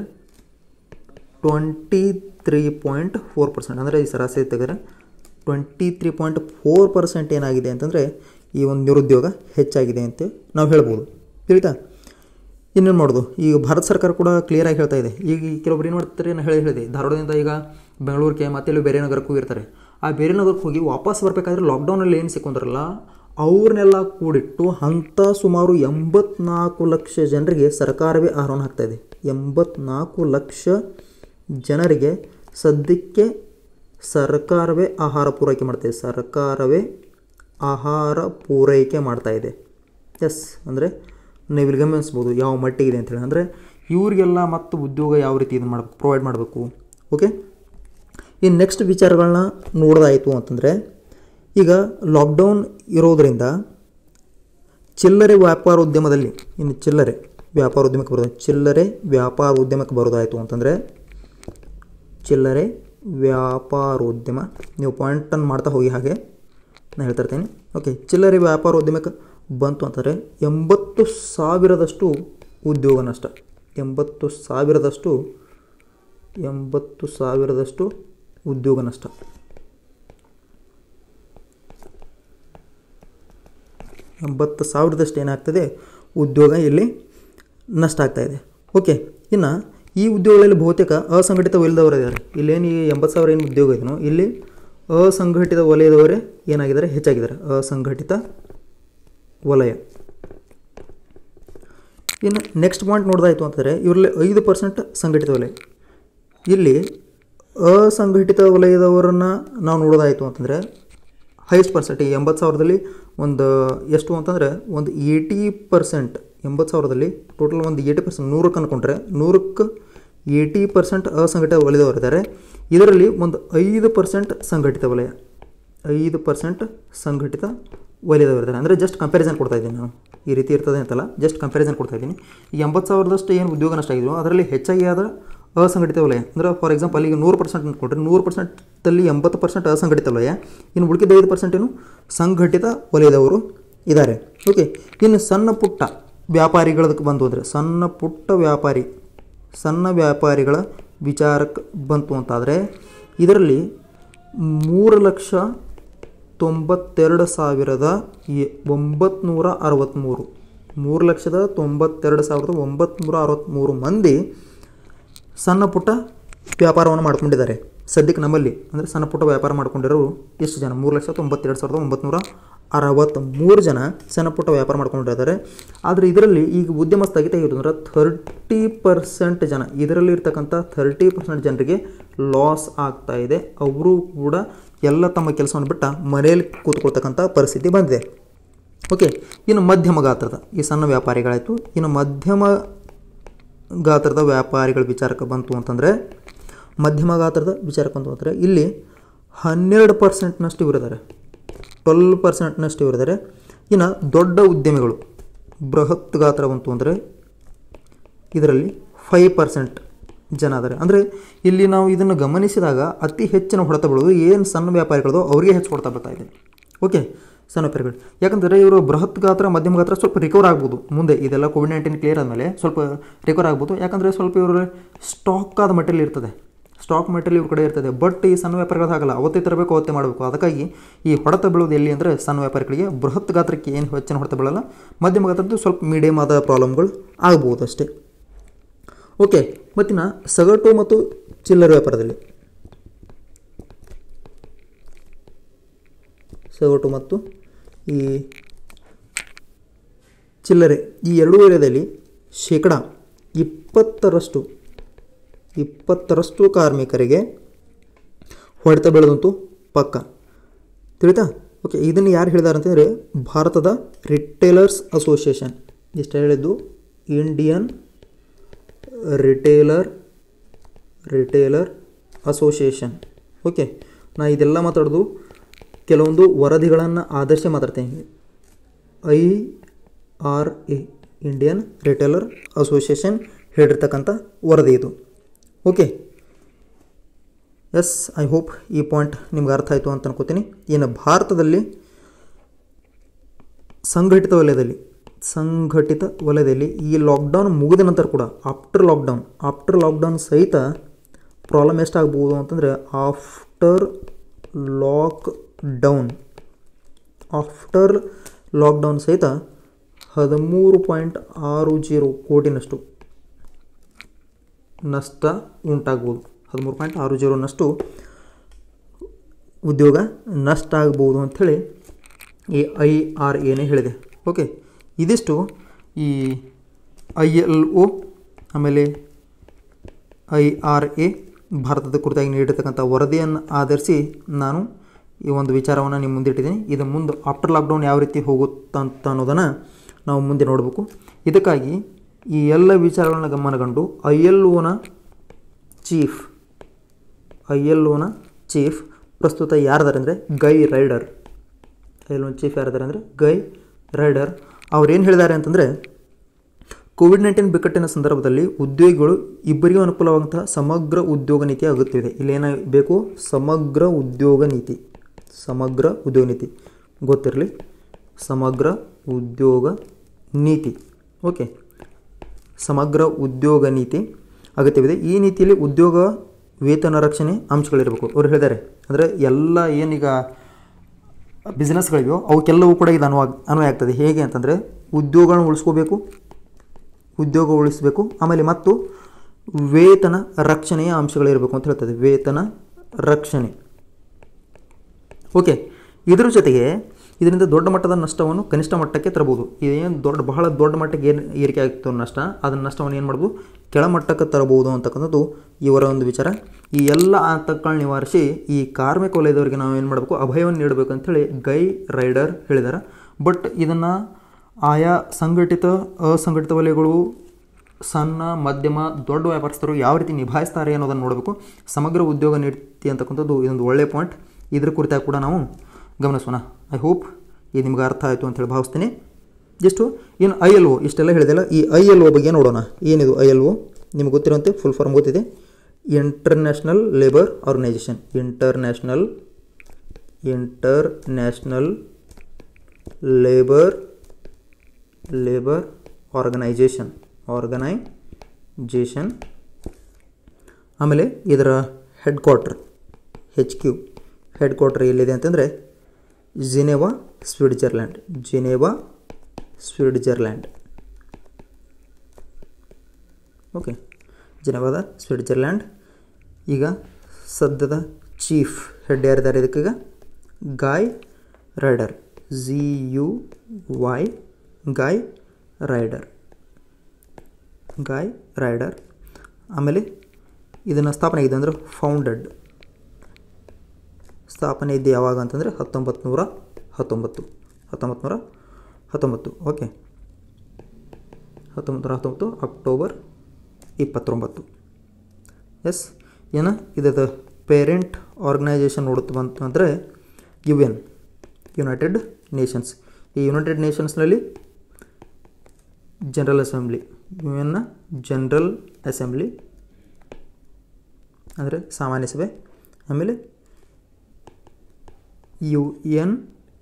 [SPEAKER 1] twenty three point four percent ಅಂದರೆ ಈ ಸರಾಸರಿ ತೆಗೆದ್ರೆ twenty three point four percent ಏನಾಗಿದೆ ಅಂತಂದರೆ ಈ ಒಂದು ನಿರುದ್ಯೋಗ ಹೆಚ್ಚಾಗಿದೆ ಅಂತ ನಾವು ಹೇಳ್ಬೋದು ತಿಳಿತಾ ಇನ್ನೇನು ಮಾಡೋದು ಈಗ ಭಾರತ ಸರ್ಕಾರ ಕೂಡ ಕ್ಲಿಯರಾಗಿ ಹೇಳ್ತಾ ಇದೆ ಈಗ ಈ ಕೆಲವೊಬ್ರು ಏನು ಮಾಡ್ತಾರೆ ನಾನು ಹೇಳಿ ಹೇಳಿದೆ ಧಾರವಾಡದಿಂದ ಈಗ ಬೆಂಗಳೂರಿಗೆ ಮತ್ತೆ ಇಲ್ಲಿ ಬೇರೆ ನಗರಕ್ಕೆ ಹೋಗಿರ್ತಾರೆ ಆ ಬೇರೆ ನಗರಕ್ಕೆ ಹೋಗಿ ವಾಪಸ್ ಬರಬೇಕಾದ್ರೆ ಲಾಕ್ಡೌನಲ್ಲಿ ಏನು ಸಿಕ್ಕೊಂಡ್ರಲ್ಲ ಅವ್ರನ್ನೆಲ್ಲ ಕೂಡಿಟ್ಟು ಅಂಥ ಸುಮಾರು ಎಂಬತ್ನಾಲ್ಕು ಲಕ್ಷ ಜನರಿಗೆ ಸರ್ಕಾರವೇ ಆಹಾರವನ್ನು ಹಾಕ್ತಾ ಇದೆ ಎಂಬತ್ನಾಲ್ಕು ಲಕ್ಷ ಜನರಿಗೆ ಸದ್ಯಕ್ಕೆ ಸರ್ಕಾರವೇ ಆಹಾರ ಪೂರೈಕೆ ಮಾಡ್ತಾ ಇದೆ ಸರ್ಕಾರವೇ ಆಹಾರ ಪೂರೈಕೆ ಮಾಡ್ತಾ ಇದೆ ಎಸ್ ಅಂದರೆ ನೀವು ಇಲ್ಲಿ ಗಮನಿಸ್ಬೋದು ಯಾವ ಮಟ್ಟಿಗಿದೆ ಅಂತೇಳಿ ಅಂದರೆ ಇವರಿಗೆಲ್ಲ ಮತ್ತು ಉದ್ಯೋಗ ಯಾವ ರೀತಿ ಇದು ಮಾಡಬೇಕು ಪ್ರೊವೈಡ್ ಮಾಡಬೇಕು ಓಕೆ ಇನ್ನು ನೆಕ್ಸ್ಟ್ ವಿಚಾರಗಳನ್ನ ನೋಡೋದಾಯಿತು ಅಂತಂದರೆ ಈಗ ಲಾಕ್ಡೌನ್ ಇರೋದರಿಂದ ಚಿಲ್ಲರೆ ವ್ಯಾಪಾರೋದ್ಯಮದಲ್ಲಿ ಇನ್ನು ಚಿಲ್ಲರೆ ವ್ಯಾಪಾರೋದ್ಯಮಕ್ಕೆ ಬರೋದು ಚಿಲ್ಲರೆ ವ್ಯಾಪಾರೋದ್ಯಮಕ್ಕೆ ಬರೋದಾಯಿತು ಅಂತಂದರೆ ಚಿಲ್ಲರೆ ವ್ಯಾಪಾರೋದ್ಯಮ ನೀವು ಪಾಯಿಂಟನ್ನು ಮಾಡ್ತಾ ಹೋಗಿ ಹಾಗೆ ನಾನು ಹೇಳ್ತಾ ಇರ್ತೀನಿ ಓಕೆ ಚಿಲ್ಲರೆ ವ್ಯಾಪಾರೋದ್ಯಮಕ್ಕೆ ಬಂತು ಅಂತಂದರೆ ಎಂಬತ್ತು ಸಾವಿರದಷ್ಟು ಉದ್ಯೋಗ ನಷ್ಟ ಎಂಬತ್ತು ಸಾವಿರದಷ್ಟು ಎಂಬತ್ತು ಸಾವಿರದಷ್ಟು ಉದ್ಯೋಗ ನಷ್ಟ ಎಂಬತ್ತು ಸಾವಿರದಷ್ಟು ಏನಾಗ್ತದೆ ಉದ್ಯೋಗ ಇಲ್ಲಿ ನಷ್ಟ ಆಗ್ತಾ ಇದೆ ಓಕೆ ಇನ್ನು ಈ ಉದ್ಯೋಗಗಳಲ್ಲಿ ಬಹುತೇಕ ಅಸಂಘಟಿತ ವಲಯದವರು ಇದ್ದಾರೆ ಇಲ್ಲೇನು ಈ ಎಂಬತ್ತು ಸಾವಿರ ಏನು ಉದ್ಯೋಗ ಇದೆಯೋ ಇಲ್ಲಿ ಅಸಂಘಟಿತ ವಲಯದವರೇ ಏನಾಗಿದ್ದಾರೆ ಹೆಚ್ಚಾಗಿದ್ದಾರೆ ಅಸಂಘಟಿತ ವಲಯ ಇನ್ನು ನೆಕ್ಸ್ಟ್ ಪಾಯಿಂಟ್ ನೋಡ್ದಾಯಿತು ಅಂತಂದರೆ ಇವರಲ್ಲಿ ಐದು ಪರ್ಸೆಂಟ್ ಸಂಘಟಿತ ವಲಯ ಇಲ್ಲಿ ಅಸಂಘಟಿತ ವಲಯದವರನ್ನು ನಾವು ನೋಡೋದಾಯಿತು ಅಂತಂದರೆ ಹೈಯೆಸ್ಟ್ ಪರ್ಸೆಂಟ್ ಈ ಎಂಬತ್ತು ಸಾವಿರದಲ್ಲಿ ಒಂದು ಎಷ್ಟು ಅಂತಂದರೆ ಒಂದು ಏಯ್ಟಿ ಪರ್ಸೆಂಟ್ ಎಂಬತ್ತು ಸಾವಿರದಲ್ಲಿ ಟೋಟಲ್ ಒಂದು ಏಯ್ಟಿ ಪರ್ಸೆಂಟ್ ನೂರಕ್ಕೆ ಅಂದ್ಕೊಂಡ್ರೆ ನೂರಕ್ಕೆ ಏಯ್ಟಿ ಪರ್ಸೆಂಟ್ ಅಸಂಘಟಿತ ವಲಯದವರಿದ್ದಾರೆ ಇದರಲ್ಲಿ ಒಂದು ಐದು ಪರ್ಸೆಂಟ್ ಸಂಘಟಿತ ವಲಯ ಐದು ಪರ್ಸೆಂಟ್ ಸಂಘಟಿತ ವಲಯದವರಿದ್ದಾರೆ ಅಂದರೆ ಜಸ್ಟ್ ಕಂಪ್ಯಾರಿಸನ್ ಕೊಡ್ತಾ ಇದ್ದೀನಿ ನಾನು ಈ ರೀತಿ ಇರ್ತದೆ ಅಂತಲ್ಲ ಜಸ್ಟ್ ಕಂಪ್ಯಾರಿಸನ್ ಕೊಡ್ತಾ ಇದ್ದೀನಿ ಈ ಎಂಬತ್ತು ಸಾವಿರದಷ್ಟು ಏನು ಉದ್ಯೋಗ ನಷ್ಟ ಆಗಿದೆಯೋ ಅದರಲ್ಲಿ ಹೆಚ್ಚಾಗಿ ಆದ ಅಸಂಘಟಿತ ವಲಯ ಅಂದರೆ ಫಾರ್ ಎಕ್ಸಾಂಪಲ್ ಈಗ ನೂರು ಪರ್ಸೆಂಟ್ ಅಂದ್ಕೊಂಡ್ರೆ ನೂರು ಪರ್ಸೆಂಟಲ್ಲಿ ಎಂಬತ್ತು ಪರ್ಸೆಂಟ್ ಅಸಂಘಟಿತ ವಲಯ ಇನ್ನು ಉಳಿದ ಐದು ಪರ್ಸೆಂಟ್ ಏನು ಸಂಘಟಿತ ವಲಯದವರು ಇದ್ದಾರೆ ಓಕೆ ಇನ್ನು ಸಣ್ಣ ಪುಟ್ಟ ವ್ಯಾಪಾರಿಗಳದಕ್ಕೆ ಬಂತು ಅಂದರೆ ಸಣ್ಣ ಪುಟ್ಟ ವ್ಯಾಪಾರಿ ಸಣ್ಣ ವ್ಯಾಪಾರಿಗಳ ವಿಚಾರಕ್ಕೆ ಬಂತು ಅಂತಾದರೆ ಇದರಲ್ಲಿ ಮೂರು ಲಕ್ಷ ತೊಂಬತ್ತೆರಡು ಸಾವಿರದ ಎ- ಒಂಬತ್ನೂರ ಅರವತ್ತ್ಮೂರು ಮೂರು ಲಕ್ಷದ ತೊಂಬತ್ತೆರಡು ಸಾವಿರದ ಒಂಬತ್ನೂರ ಅರವತ್ತ್ಮೂರು ಮಂದಿ ಸಣ್ಣ ಪುಟ್ಟ ವ್ಯಾಪಾರವನ್ನು ಮಾಡ್ಕೊಂಡಿದ್ದಾರೆ ಸದ್ಯಕ್ಕೆ ನಮ್ಮಲ್ಲಿ ಅಂದರೆ ಸಣ್ಣ ಪುಟ್ಟ ವ್ಯಾಪಾರ ಮಾಡ್ಕೊಂಡಿರೋರು ಎಷ್ಟು ಜನ ಮೂರು ಲಕ್ಷ ತೊಂಬತ್ತೆರಡು ಸಾವಿರದ ಒಂಬತ್ನೂರ ಅರವತ್ತ್ಮೂರು ಜನ ಸಣ್ಣ ಪುಟ್ಟ ವ್ಯಾಪಾರ ಮಾಡ್ಕೊಂಡಿದ್ದಾರೆ ಆದರೆ ಇದರಲ್ಲಿ ಈಗ ಉದ್ಯಮ ಸ್ಥಗಿತ ಆಗಿರೋದು ಅಂದ್ರೆ ಥರ್ಟಿ ಪರ್ಸೆಂಟ್ ಜನ ಇದರಲ್ಲಿ ಇರ್ತಕ್ಕಂಥ ಥರ್ಟಿ ಪರ್ಸೆಂಟ್ ಜನರಿಗೆ ಲಾಸ್ ಆಗ್ತಾ ಇದೆ ಅವರು ಕೂಡ ಎಲ್ಲ ತಮ್ಮ ಕೆಲಸವನ್ನು ಬಿಟ್ಟ ಮನೆಯಲ್ಲಿ ಕೂತ್ಕೊಳ್ತಕ್ಕಂಥ ಪರಿಸ್ಥಿತಿ ಬಂದಿದೆ ಓಕೆ ಇನ್ನು ಮಧ್ಯಮ ಗಾತ್ರದ ಈ ಸಣ್ಣ ವ್ಯಾಪಾರಿಗಳಾಯಿತು ಇನ್ನು ಮಧ್ಯಮ ಗಾತ್ರದ ವ್ಯಾಪಾರಿಗಳ ವಿಚಾರಕ್ಕೆ ಬಂತು ಅಂತಂದರೆ ಮಧ್ಯಮ ಗಾತ್ರದ ವಿಚಾರಕ್ಕೆ ಬಂತು ಅಂದರೆ ಇಲ್ಲಿ ಹನ್ನೆರಡು ಪರ್ಸೆಂಟ್ನಷ್ಟು ಇವರಿದ್ದಾರೆ ಟ್ವೆಲ್ ಪರ್ಸೆಂಟ್ನಷ್ಟು ಇವರಿದ್ದಾರೆ ಇನ್ನು ದೊಡ್ಡ ಉದ್ಯಮಿಗಳು ಬೃಹತ್ ಗಾತ್ರ ಬಂತು ಅಂದರೆ ಇದರಲ್ಲಿ ಫೈವ್ ಪರ್ಸೆಂಟ್ ಜನ ಅದಾರೆ ಅಂದರೆ ಇಲ್ಲಿ ನಾವು ಇದನ್ನು ಗಮನಿಸಿದಾಗ ಅತಿ ಹೆಚ್ಚಿನ ಹೊಡೆತ ಬೀಳೋದು ಏನು ಸಣ್ಣ ವ್ಯಾಪಾರಿಗಳದು ಅವರಿಗೆ ಹೆಚ್ಚು ಹೊಡೆತ ಬರ್ತಾ ಇದೆ ಓಕೆ ಸಣ್ಣ ವ್ಯಾಪಾರಿಗಳು ಯಾಕಂದರೆ ಇವರು ಬೃಹತ್ ಗಾತ್ರ ಮಧ್ಯಮ ಗಾತ್ರ ಸ್ವಲ್ಪ ರಿಕವರ್ ಆಗ್ಬೋದು ಮುಂದೆ ಇದೆಲ್ಲ ಕೋವಿಡ್ ನೈನ್ಟೀನ್ ಕ್ಲಿಯರ್ ಆದಮೇಲೆ ಸ್ವಲ್ಪ ರಿಕವರ್ ಆಗ್ಬೋದು ಯಾಕಂದರೆ ಸ್ವಲ್ಪ ಇವರು ಸ್ಟಾಕ್ ಆದ ಮಟೀರಿಯಲ್ ಇರ್ತದೆ ಸ್ಟಾಕ್ ಮೆಟೀರಿಯಲ್ ಇವ್ರ ಕಡೆ ಇರ್ತದೆ ಬಟ್ ಈ ಸಣ್ಣ ವ್ಯಾಪಾರಿಗಳು ಹಾಗಲ್ಲ ಅವತ್ತೇ ತರಬೇಕು ಅವತ್ತೇ ಮಾಡಬೇಕು ಅದಕ್ಕಾಗಿ ಈ ಹೊಡೆತ ಬೀಳೋದು ಎಲ್ಲಿ ಅಂದರೆ ಸಣ್ಣ ವ್ಯಾಪಾರಿಗಳಿಗೆ ಬೃಹತ್ ಗಾತ್ರಕ್ಕೆ ಏನು ಹೆಚ್ಚಿನ ಹೊಡೆತ ಬೀಳಲ್ಲ ಮಧ್ಯಮ ಗಾತ್ರದ್ದು ಸ್ವಲ್ಪ ಮೀಡಿಯಮ್ ಆದ ಪ್ರಾಬ್ಲಮ್ಗಳು ಆಗ್ಬೋದು ಅಷ್ಟೇ ಓಕೆ ಮತ್ತಿನ ಸಗಟು ಮತ್ತು ಚಿಲ್ಲರೆ ವ್ಯಾಪಾರದಲ್ಲಿ ಸಗಟು ಮತ್ತು ಈ ಚಿಲ್ಲರೆ ಈ ಎರಡೂ ಏರಿಯಾದಲ್ಲಿ ಶೇಕಡ ಇಪ್ಪತ್ತರಷ್ಟು ಇಪ್ಪತ್ತರಷ್ಟು ಕಾರ್ಮಿಕರಿಗೆ ಹೊಡೆತ ಬೀಳದಂತೂ ಪಕ್ಕ ತಿಳಿತಾ ಓಕೆ ಇದನ್ನು ಯಾರು ಹೇಳಿದಾರೆ ಅಂತಂದರೆ ಭಾರತದ ರಿಟೇಲರ್ಸ್ ಅಸೋಸಿಯೇಷನ್ ಇಷ್ಟು ಹೇಳಿದ್ದು Indian retailer retailer association okay ನಾ ಇದೆಲ್ಲ ಮಾತಾಡೋದು ಕೆಲವೊಂದು ವರದಿಗಳನ್ನು ಆಧರಿಸಿ ಮಾತಾಡ್ತೀನಿ I R A Indian retailer association ಹೇಳಿರ್ತಕ್ಕಂಥ ವರದಿ ಇದು ಓಕೆ ಎಸ್ ಐ ಹೋಪ್ ಈ ಪಾಯಿಂಟ್ ನಿಮ್ಗೆ ಅರ್ಥ ಆಯಿತು ಅಂತ ಅನ್ಕೋತೀನಿ ಇನ್ನು ಭಾರತದಲ್ಲಿ ಸಂಘಟಿತ ವಲಯದಲ್ಲಿ ಸಂಘಟಿತ ವಲಯದಲ್ಲಿ ಈ ಲಾಕ್ಡೌನ್ ಮುಗಿದ ನಂತರ ಕೂಡ ಆಫ್ಟರ್ ಲಾಕ್ಡೌನ್ ಆಫ್ಟರ್ ಲಾಕ್ಡೌನ್ ಸಹಿತ ಪ್ರಾಬ್ಲಮ್ ಎಷ್ಟಾಗ್ಬೋದು ಅಂತಂದರೆ after lockdown after lockdown ಸಹಿತ ಹದಿಮೂರು ಪಾಯಿಂಟ್ ಆರು ಜೀರೋ ಕೋಟಿನಷ್ಟು ನಷ್ಟ ಉಂಟಾಗ್ಬೋದು ಹದಿಮೂರು ಪಾಯಿಂಟ್ ಆರು ಜೀರೋನಷ್ಟು ಉದ್ಯೋಗ ನಷ್ಟ ಆಗ್ಬೋದು ಅಂಥೇಳಿ ಈ ಐ ಆರ್ ಎನೇ ಹೇಳಿದೆ ಓಕೆ ಇದಿಷ್ಟು ಈ ಐ ಎಲ್ ಒ ಆಮೇಲೆ ಐ ಆರ್ ಎ ಭಾರತದ ಕುರಿತಾಗಿ ನೀಡಿರ್ತಕ್ಕಂಥ ವರದಿಯನ್ನು ಆಧರಿಸಿ ನಾನು ಈ ಒಂದು ವಿಚಾರವನ್ನು ನಿಮ್ಮ ಮುಂದೆ ಇಟ್ಟಿದ್ದೀನಿ ಇದು ಮುಂದೆ ಆಫ್ಟರ್ ಲಾಕ್ಡೌನ್ ಯಾವ ರೀತಿ ಹೋಗುತ್ತಂತ ಅನ್ನೋದನ್ನು ನಾವು ಮುಂದೆ ನೋಡಬೇಕು ಇದಕ್ಕಾಗಿ ಈ ಎಲ್ಲ ವಿಚಾರಗಳನ್ನ ಗಮನಗೊಂಡು ಐ ಎಲ್ ಒನ ಚೀಫ್ ಐ ಎಲ್ ಒನ ಚೀಫ್ ಪ್ರಸ್ತುತ ಯಾರಿದ್ದಾರೆ ಅಂದರೆ Guy Ryder I L O chief ಯಾರಿದ್ದಾರೆ ಅಂದರೆ ಗೈ ರೈಡರ್ ಅವ್ರು ಏನು ಹೇಳಿದ್ದಾರೆ ಅಂತಂದರೆ ಕೋವಿಡ್ ನೈನ್ಟೀನ್ ಬಿಕ್ಕಟ್ಟಿನ ಸಂದರ್ಭದಲ್ಲಿ ಉದ್ಯೋಗಿಗಳು ಇಬ್ಬರಿಗೂ ಅನುಕೂಲವಾದಂತಹ ಸಮಗ್ರ ಉದ್ಯೋಗ ನೀತಿಯ ಅಗತ್ಯವಿದೆ ಇಲ್ಲೇನ ಬೇಕು ಸಮಗ್ರ ಉದ್ಯೋಗ ನೀತಿ ಸಮಗ್ರ ಉದ್ಯೋಗ ನೀತಿ ಗೊತ್ತಿರಲಿ ಸಮಗ್ರ ಉದ್ಯೋಗ ನೀತಿ ಓಕೆ ಸಮಗ್ರ ಉದ್ಯೋಗ ನೀತಿ ಅಗತ್ಯವಿದೆ ಈ ನೀತಿಯಲ್ಲಿ ಉದ್ಯೋಗ ವೇತನ ರಕ್ಷಣೆ ಅಂಶಗಳಿರಬೇಕು ಅವ್ರು ಹೇಳಿದ್ದಾರೆ ಅಂದರೆ ಎಲ್ಲ ಏನೀಗ ಬಿಸ್ನೆಸ್ಗಳಿವೆಯೋ ಅವಕ್ಕೆಲ್ಲವೂ ಕೂಡ ಇದು ಅನ್ವ ಅನ್ವಯ ಆಗ್ತದೆ ಹೇಗೆ ಅಂತಂದರೆ ಉದ್ಯೋಗಗಳನ್ನ ಉಳಿಸ್ಕೋಬೇಕು ಉದ್ಯೋಗ ಉಳಿಸಬೇಕು ಆಮೇಲೆ ಮತ್ತು ವೇತನ ರಕ್ಷಣೆಯ ಅಂಶಗಳಿರಬೇಕು ಅಂತ ಹೇಳ್ತದೆ ವೇತನ ರಕ್ಷಣೆ ಓಕೆ ಇದರ ಜೊತೆಗೆ ಇದರಿಂದ ದೊಡ್ಡ ಮಟ್ಟದ ನಷ್ಟವನ್ನು ಕನಿಷ್ಠ ಮಟ್ಟಕ್ಕೆ ತರಬಹುದು ಏನು ದೊಡ್ಡ ಬಹಳ ದೊಡ್ಡ ಮಟ್ಟಕ್ಕೆ ಏನು ಏರಿಕೆ ಆಗ್ತಿತ್ತು ನಷ್ಟ ಅದನ್ನ ನಷ್ಟವನ್ನು ಏನು ಮಾಡ್ಬೋದು ಕೆಳಮಟ್ಟಕ್ಕೆ ತರಬಹುದು ಅಂತಕ್ಕಂಥದ್ದು ಇವರ ಒಂದು ವಿಚಾರ ಈ ಎಲ್ಲ ಆತಂಕಗಳನ್ನ ನಿವಾರಿಸಿ ಈ ಕಾರ್ಮಿಕ ವಲಯದವರಿಗೆ ನಾವು ಏನು ಮಾಡಬೇಕು ಅಭಯವನ್ನು ನೀಡಬೇಕು ಅಂತೇಳಿ ಗೈ ರೈಡರ್ ಹೇಳಿದ್ದಾರೆ ಬಟ್ ಇದನ್ನು ಆಯಾ ಸಂಘಟಿತ ಅಸಂಘಟಿತ ವಲಯಗಳು ಸಣ್ಣ ಮಧ್ಯಮ ದೊಡ್ಡ ವ್ಯಾಪಾರಸ್ಥರು ಯಾವ ರೀತಿ ನಿಭಾಯಿಸ್ತಾರೆ ಅನ್ನೋದನ್ನು ನೋಡಬೇಕು ಸಮಗ್ರ ಉದ್ಯೋಗ ನೀತಿ ಅಂತಕ್ಕಂಥದ್ದು ಇದೊಂದು ಒಳ್ಳೆಯ ಪಾಯಿಂಟ್ ಇದ್ರ ಕುರಿತಾಗಿ ಕೂಡ ನಾವು ಗಮನಿಸೋಣ ಐ ಹೋಪ್ ಇದು ನಿಮ್ಗೆ ಅರ್ಥ ಆಯಿತು ಅಂತೇಳಿ ಭಾವಿಸ್ತೀನಿ ಜಸ್ಟು ಏನು ಐ ಎಲ್ ಒ ಇಷ್ಟೆಲ್ಲ ಹೇಳಿದೆಲ್ಲ ಈ ಐ ಎಲ್ ಒ ಬಗ್ಗೆ ನೋಡೋಣ ಏನಿದು ಐ ಎಲ್ ಒ ನಿಮ್ಗೆ ಗೊತ್ತಿರುವಂತೆ ಫುಲ್ ಫಾರ್ಮ್ ಗೊತ್ತಿದೆ international labour organisation international international labour labour organisation organisation ಆಮೇಲೆ ಇದರ headquarter H Q headquarter ಎಲ್ಲಿದೆ ಅಂತಂದರೆ Geneva Switzerland Geneva Switzerland okay ಜಿನೆವಾದ ಸ್ವಿಟ್ಜರ್ಲ್ಯಾಂಡ್ ಈಗ ಸದ್ಯದ ಚೀಫ್ ಹೆಡ್ ಯಾರಿದ್ದಾರೆ ಇದಕ್ಕೀಗ Guy Ryder G U Y Guy Ryder Guy Ryder ಆಮೇಲೆ ಇದನ್ನು ಸ್ಥಾಪನೆ ಆಗಿದೆ ಅಂದರೆ ಫೌಂಡೆಡ್ ಸ್ಥಾಪನೆ ಇದ್ದು ಯಾವಾಗ ಅಂತಂದರೆ ಹತ್ತೊಂಬತ್ತು ನೂರ ಹತ್ತೊಂಬತ್ತು ಹತ್ತೊಂಬತ್ತು ನೂರ ಹತ್ತೊಂಬತ್ತು ಓಕೆ ಹತ್ತೊಂಬತ್ತು ನೂರ ಹತ್ತೊಂಬತ್ತು ಅಕ್ಟೋಬರ್ ಇಪ್ಪತ್ತೊಂಬತ್ತು ಎಸ್ ಏನು ಇದರ ಪೇರೆಂಟ್ ಆರ್ಗನೈಜೇಷನ್ ನೋಡುತ್ತೆ ಬಂತು ಅಂದರೆ ಯು ಎನ್ ಯುನೈಟೆಡ್ ನೇಷನ್ಸ್ ಈ ಯುನೈಟೆಡ್ ನೇಷನ್ಸ್ನಲ್ಲಿ ಜನರಲ್ ಅಸೆಂಬ್ಲಿ ಯು ಎನ್ನ ಜನರಲ್ ಅಸೆಂಬ್ಲಿ ಅಂದರೆ ಸಾಮಾನ್ಯ ಸಭೆ ಆಮೇಲೆ U N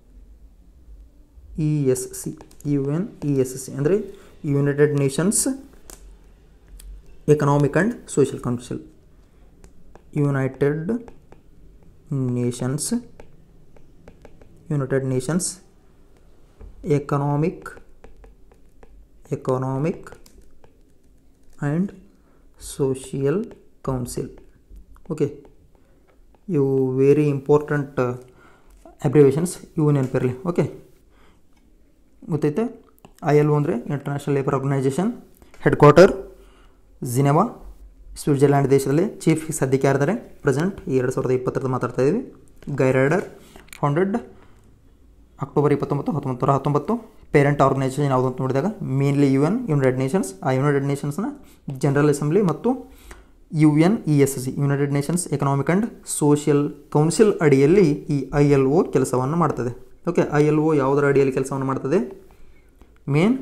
[SPEAKER 1] E S C U N E S C ಅಂದರೆ United Nations economic and social council United Nations United Nations economic economic and social council okay ಇವು ವೆರಿ ಇಂಪಾರ್ಟೆಂಟ್ ಅಬ್ರಿವೇಷನ್ಸ್ ಇವು ನೆನಪಿರಲಿ ಓಕೆ ಗೊತ್ತೈತೆ ಐ ಎಲ್ ಒ ಅಂದರೆ international labour organisation headquarter Geneva Switzerland ದೇಶದಲ್ಲಿ ಚೀಫ್ ಸದ್ಯಕ್ಕೆ ಯಾರಿದ್ದಾರೆ ಪ್ರೆಸೆಂಟ್ ಎರಡು ಸಾವಿರದ ಇಪ್ಪತ್ತರದ್ದು ಮಾತಾಡ್ತಾ ಇದ್ದೀವಿ ಗೈರೈಡರ್ ಫೌಂಡೆಡ್ ಅಕ್ಟೋಬರ್ ಇಪ್ಪತ್ತೊಂಬತ್ತು ಹತ್ತೊಂಬತ್ತು ನೂರ ಹತ್ತೊಂಬತ್ತು ಪೇರೆಂಟ್ ಆರ್ಗನೈಸೇಷನ್ ಯಾವುದು ಅಂತ ನೋಡಿದಾಗ mainly U N United Nations ಆ ಯುನೈಟೆಡ್ ನೇಷನ್ಸ್ನ ಜನರಲ್ ಅಸೆಂಬ್ಲಿ ಮತ್ತು U N E S C United Nations economic and social council ಅಡಿಯಲ್ಲಿ ಈ ಐ ಎಲ್ ಒ ಕೆಲಸವನ್ನು ಮಾಡ್ತದೆ ಓಕೆ ಐ ಎಲ್ ಒ ಯಾವುದರ ಅಡಿಯಲ್ಲಿ ಕೆಲಸವನ್ನು ಮಾಡ್ತದೆ main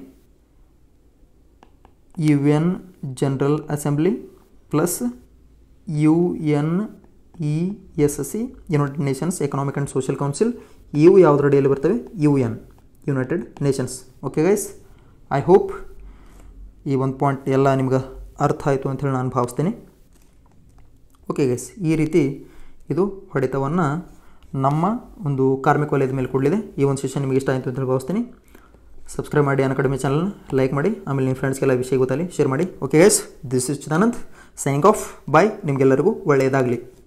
[SPEAKER 1] U N general assembly plus U N E S C United Nations economic and social council ಇವು ಯಾವುದರ ಅಡಿಯಲ್ಲಿ ಬರ್ತವೆ U N United Nations okay guys I hope ಈ ಒಂದು ಪಾಯಿಂಟ್ ಎಲ್ಲ ನಿಮ್ಗೆ ಅರ್ಥ ಆಯಿತು ಅಂಥೇಳಿ ನಾನು ಭಾವಿಸ್ತೀನಿ ಓಕೆ ಗೈಸ್ ಈ ರೀತಿ ಇದು ಹೊಡೆತವನ್ನು ನಮ್ಮ ಒಂದು ಕಾರ್ಮಿಕ ವಲಯದ ಮೇಲೆ ಕೊಡಲಿದೆ ಈ ಒಂದು ಸೆಷನ್ ನಿಮಗೆ ಇಷ್ಟ ಆಯಿತು ಅಂತ ಹೇಳಿ ಭಾವಿಸ್ತೀನಿ ಸಬ್ಸ್ಕ್ರೈಬ್ ಮಾಡಿ ಅನ್ ಅಕಾಡೆಮಿ ಚಾನಲ್ನ ಲೈಕ್ ಮಾಡಿ ಆಮೇಲೆ ನಿಮ್ಮ ಫ್ರೆಂಡ್ಸ್ಗೆಲ್ಲ ವಿಷಯ ಗೊತ್ತಾಗಲಿ ಶೇರ್ ಮಾಡಿ okay guys this is Chidanand signing off bye ನಿಮಗೆಲ್ಲರಿಗೂ ಒಳ್ಳೆಯದಾಗಲಿ